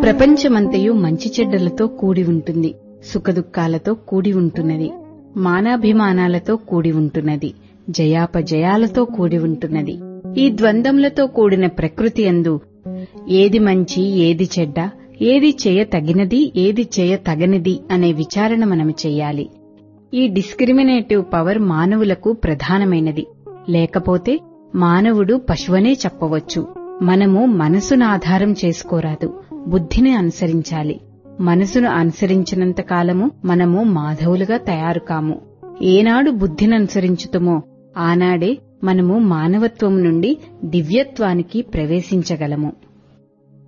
ప్రపంచమంతయు మంచి చెడ్డలతో కూడి ఉంటుంది సుఖదుఖాలతో కూడి ఉంటున్నది మానాభిమానాలతో కూడి ఉంటున్నది జయాపజయాలతో కూడి ఉంటున్నది ఈ ద్వంద్వములతో కూడిన ప్రకృతి అందు ఏది మంచి ఏది చెడ్డ ఏది చేయ తగినది ఏది చేయ తగనిది అనే విచారణ మనం చెయ్యాలి ఈ డిస్క్రిమినేటివ్ పవర్ మానవులకు ప్రధానమైనది లేకపోతే మానవుడు పశువనే చెప్పవచ్చు మనము మనసును ఆధారం చేసుకోరాదు బుద్ధిని అనుసరించాలి మనసును అనుసరించినంత కాలము మనము మాధవులుగా తయారు కాము ఏనాడు బుద్ధిని అనుసరించుతామో ఆనాడే మనము మానవత్వం నుండి దివ్యత్వానికి ప్రవేశించగలము